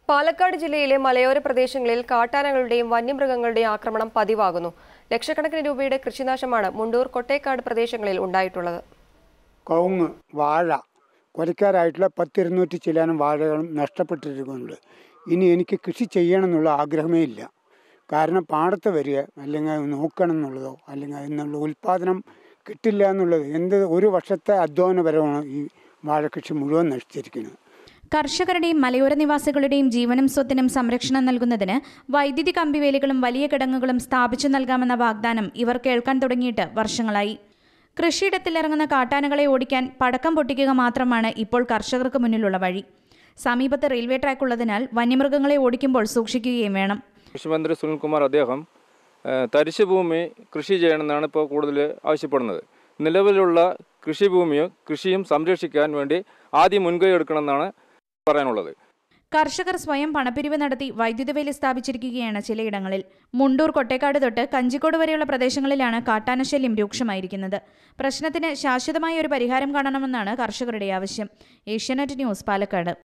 പാലക്കാട് ജില്ലയിലെ മലയോര പ്രദേശങ്ങളിൽ കാട്ടാനകളുടെയും വന്യമൃഗങ്ങളുടെയും ആക്രമണം പതിവാകുന്നു ലക്ഷക്കണക്കിന് രൂപയുടെ കൃഷിനാശമാണ് മുണ്ടൂർ കൊട്ടേക്കാട് പ്രദേശങ്ങളിൽ ഉണ്ടായിട്ടുള്ളത് കവുങ്ങ് വാഴ കൊലക്കാരായിട്ടുള്ള പത്തിരുന്നൂറ്റി ചില്ലാനും വാഴകളും നഷ്ടപ്പെട്ടിരിക്കുന്നുണ്ട് ഇനി എനിക്ക് കൃഷി ചെയ്യണം എന്നുള്ള ആഗ്രഹമേ ഇല്ല കാരണം പാടത്ത് വരിക അല്ലെങ്കിൽ അത് നോക്കണം എന്നുള്ളതോ അല്ലെങ്കിൽ അതിനുള്ള ഉൽപ്പാദനം കിട്ടില്ല എന്നുള്ളത് എന്ത് ഒരു വർഷത്തെ അധ്വാനപരമാണ് ഈ വാഴക്കൃഷി മുഴുവൻ നശിച്ചിരിക്കുന്നത് കർഷകരുടെയും മലയോര നിവാസികളുടെയും ജീവനും സ്വത്തിനും സംരക്ഷണം നൽകുന്നതിന് വൈദ്യുതി കമ്പിവേലികളും വലിയ കിടങ്ങുകളും സ്ഥാപിച്ചു നൽകാമെന്ന വാഗ്ദാനം ഇവർ കേൾക്കാൻ തുടങ്ങിയിട്ട് വർഷങ്ങളായി കൃഷിയിടത്തിലിറങ്ങുന്ന കാട്ടാനകളെ ഓടിക്കാൻ പടക്കം പൊട്ടിക്കുക മാത്രമാണ് ഇപ്പോൾ കർഷകർക്ക് മുന്നിലുള്ള വഴി സമീപത്ത് റെയിൽവേ ട്രാക്ക് ഉള്ളതിനാൽ വന്യമൃഗങ്ങളെ ഓടിക്കുമ്പോൾ സൂക്ഷിക്കുകയും വേണം കൃഷിമന്ത്രി സുനിൽകുമാർ അദ്ദേഹം ആ, തരിശ് ഭൂമി കൃഷി ചെയ്യണമെന്നാണ് ഇപ്പോൾ കൂടുതൽ ആവശ്യപ്പെടുന്നത് നിലവിലുള്ള കൃഷിഭൂമിയും കൃഷിയും സംരക്ഷിക്കാൻ വേണ്ടി ആദ്യം മുൻകൈ എടുക്കണമെന്നാണ് പറയാനുള്ളത് കർഷകർ സ്വയം പണപ്പിരിവ് നടത്തി വൈദ്യുത വേലി സ്ഥാപിച്ചിരിക്കുകയാണ് ചിലയിടങ്ങളിൽ മുണ്ടൂർ കൊട്ടേക്കാട് തൊട്ട് കഞ്ചിക്കോട് വരെയുള്ള പ്രദേശങ്ങളിലാണ് കാട്ടാനശല്യം രൂക്ഷമായിരിക്കുന്നത് പ്രശ്നത്തിന് ശാശ്വതമായ ഒരു പരിഹാരം കാണണമെന്നാണ് കർഷകരുടെ ആവശ്യം ഏഷ്യാനെറ്റ് ന്യൂസ് പാലക്കാട്